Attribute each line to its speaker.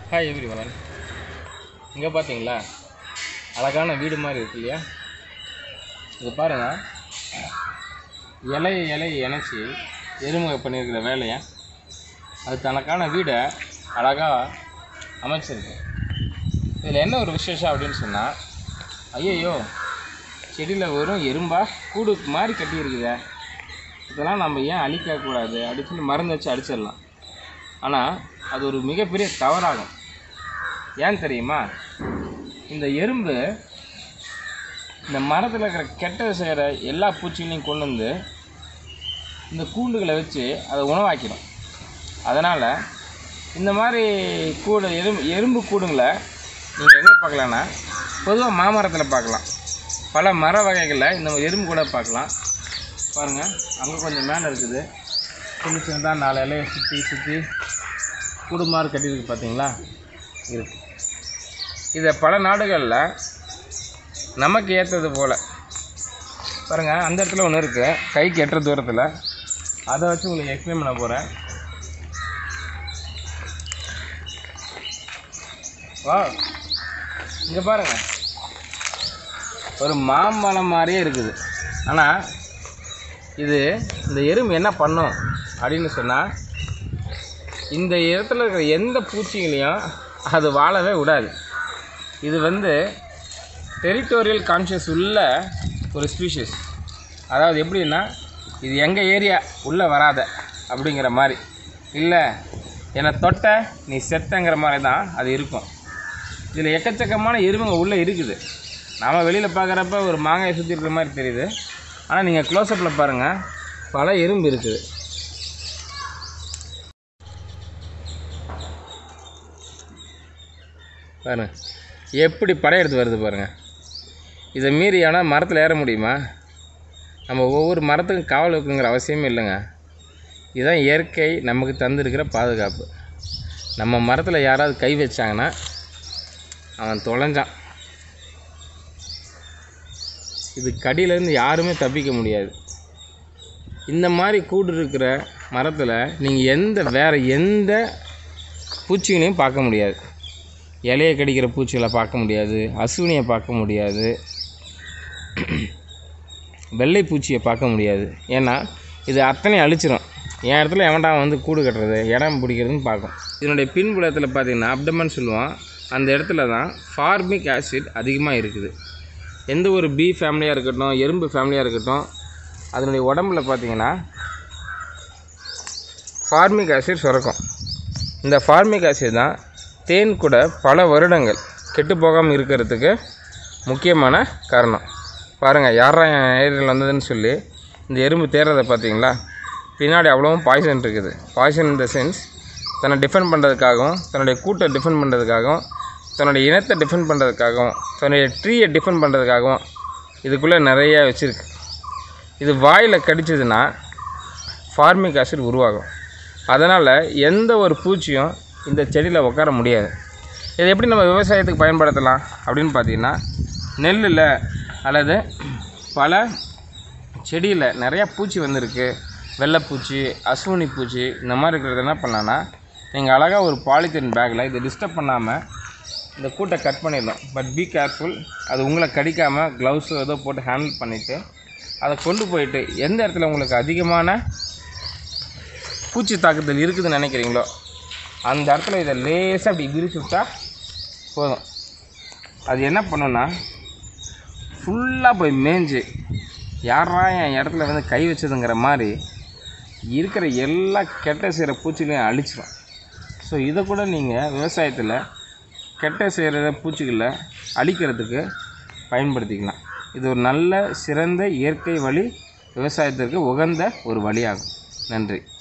Speaker 1: hi every one இங்கே பார்த்தீங்களா அழகான வீடு மாதிரி இருக்கு இல்லையா இது பாருங்கள் இலையை இலையை இணைச்சி எருமுக பண்ணியிருக்கிற வேலையை அது தனக்கான வீடை அழகாக அமைச்சிருக்கு இதில் என்ன ஒரு விசேஷம் அப்படின்னு சொன்னால் ஐயையோ செடியில் வெறும் எறும்பா கூடு மாதிரி கட்டியிருக்குதே இதெல்லாம் நம்ம ஏன் அழிக்கக்கூடாது அடிச்சுன்னு மருந்து வச்சு அடிச்சிடலாம் ஆனால் அது ஒரு மிகப்பெரிய தவறாகும் ஏன் தெரியுமா இந்த எறும்பு இந்த மரத்தில் இருக்கிற கெட்டது செய்கிற எல்லா பூச்சிகளையும் கொண்டு வந்து இந்த கூண்டுகளை வச்சு அதை உணவாக்கிடும் அதனால் இந்த மாதிரி கூடு எறும்பு எறும்பு கூடுங்களை நீங்கள் எங்கே பார்க்கலான்னா பொதுவாக மாமரத்தில் பார்க்கலாம் பல மர வகைகளில் இந்த மாதிரி எறும்பு கூட பார்க்கலாம் பாருங்கள் அங்கே கொஞ்சம் மேலே இருக்குது சின்ன சின்னதாக நாலு இலையை சுற்றி சுற்றி கூடுமாறு கட்டியிருக்கு பார்த்தீங்களா இருக்கு இதை பல நாடுகளில் நமக்கு ஏற்றது போல் பாருங்கள் அந்த இடத்துல ஒன்று இருக்குது கைக்கு எட்டுற தூரத்தில் அதை வச்சு உங்களுக்கு எக்ஸ்பிளைன் பண்ண போகிறேன் வா இங்கே பாருங்கள் ஒரு மாம்பழம் மாதிரியே இருக்குது ஆனால் இது இந்த எறும்பு என்ன பண்ணும் அப்படின்னு சொன்னால் இந்த இடத்துல இருக்கிற எந்த பூச்சிகளையும் அது வாழவே விடாது இது வந்து டெரிட்டோரியல் கான்ஷியஸ் உள்ள ஒரு ஸ்பீஷிஸ் அதாவது எப்படின்னா இது எங்கள் ஏரியா உள்ளே வராத அப்படிங்கிற மாதிரி இல்லை என்னை தொட்ட நீ செத்தங்கிற மாதிரி தான் அது இருக்கும் இதில் எக்கச்சக்கமான எறும்புங்க உள்ளே இருக்குது நாம் வெளியில் பார்க்குறப்ப ஒரு மாங்காயை சுற்றி இருக்கிற மாதிரி தெரியுது ஆனால் நீங்கள் க்ளோஸ்அப்பில் பாருங்கள் பல எறும்பு இருக்குது பாருங்க எப்படி படையெடுத்து வருது பாருங்கள் இதை மீறி ஆனால் மரத்தில் ஏற முடியுமா நம்ம ஒவ்வொரு மரத்துக்கும் காவல் வைக்கணுங்கிற அவசியமே இல்லைங்க இதுதான் இயற்கை நமக்கு தந்திருக்கிற பாதுகாப்பு நம்ம மரத்தில் யாராவது கை வச்சாங்கன்னா அவன் தொலைஞ்சான் இது கடியிலேருந்து யாருமே தப்பிக்க முடியாது இந்த மாதிரி கூடு இருக்கிற மரத்தில் நீங்கள் எந்த வேறு எந்த பூச்சிகளையும் பார்க்க முடியாது இலையை கடிக்கிற பூச்சிகளை பார்க்க முடியாது அசுவினியை பார்க்க முடியாது வெள்ளை பூச்சியை பார்க்க முடியாது ஏன்னா இது அத்தனை அழிச்சிரும் என் இடத்துல எவன்டா வந்து கூடு கட்டுறது இடம் பிடிக்கிறதுன்னு பார்க்கும் இதனுடைய பின்புலத்தில் பார்த்தீங்கன்னா அப்டமன் சொல்லுவான் அந்த இடத்துல தான் ஃபார்மிக் ஆசிட் அதிகமாக இருக்குது எந்த ஒரு பீ ஃபேமிலியாக இருக்கட்டும் எறும்பு ஃபேமிலியாக இருக்கட்டும் அதனுடைய உடம்புல பார்த்தீங்கன்னா ஃபார்மிக் ஆசிட் சுரக்கும் இந்த ஃபார்மிக் ஆசிட் தான் தேன் கூட பல வருடங்கள் கெட்டு போகாமல் இருக்கிறதுக்கு முக்கியமான காரணம் பாருங்கள் யாரா என் ஏரியாவில் வந்ததுன்னு சொல்லி இந்த எறும்பு தேர்றதை பார்த்தீங்களா பின்னாடி அவ்வளோவும் பாய்சன் இருக்குது பாய்சன் இன் த சென்ஸ் தன்னை டிஃபெண்ட் பண்ணுறதுக்காகவும் தன்னுடைய கூட்டை டிஃபெண்ட் பண்ணுறதுக்காகவும் தன்னுடைய இனத்தை டிஃபெண்ட் பண்ணுறதுக்காகவும் தன்னுடைய ட்ரீயை டிஃபெண்ட் பண்ணுறதுக்காகவும் இதுக்குள்ளே நிறைய வச்சுருக்கு இது வாயில் கடிச்சதுன்னா ஃபார்மிக் ஆசிட் உருவாகும் அதனால் எந்த ஒரு பூச்சியும் இந்த செடியில் உட்கார முடியாது இதை எப்படி நம்ம விவசாயத்துக்கு பயன்படுத்தலாம் அப்படின்னு பார்த்தீங்கன்னா நெல்லில் அல்லது பல செடியில் நிறையா பூச்சி வந்திருக்கு வெள்ளைப்பூச்சி அசுவினி பூச்சி இந்த மாதிரி இருக்கிறது என்ன பண்ணலான்னா நீங்கள் அழகாக ஒரு பாலித்தீன் பேக்கில் இதை டிஸ்டர்ப் பண்ணாமல் இந்த கூட்டை கட் பண்ணிடலாம் பட் பி கேர்ஃபுல் அது உங்களை கடிக்காமல் க்ளவுஸ் ஏதோ போட்டு ஹேண்டில் பண்ணிவிட்டு அதை கொண்டு போயிட்டு எந்த இடத்துல உங்களுக்கு அதிகமான பூச்சி தாக்குதல் இருக்குதுன்னு நினைக்கிறீங்களோ அந்த இடத்துல இதை லேசாக அப்படி விரிச்சு விட்டா போதும் அது என்ன பண்ணுன்னா ஃபுல்லாக போய் மேய்ஞ்சு யாரா என் இடத்துல வந்து கை வச்சதுங்கிற மாதிரி இருக்கிற எல்லா கெட்ட செய்கிற பூச்சிகளையும் அழிச்சிடும் ஸோ இதை கூட நீங்கள் விவசாயத்தில் கெட்ட செய்கிற பூச்சிகளை அழிக்கிறதுக்கு பயன்படுத்திக்கலாம் இது ஒரு நல்ல சிறந்த இயற்கை வழி விவசாயத்திற்கு உகந்த ஒரு வழியாகும் நன்றி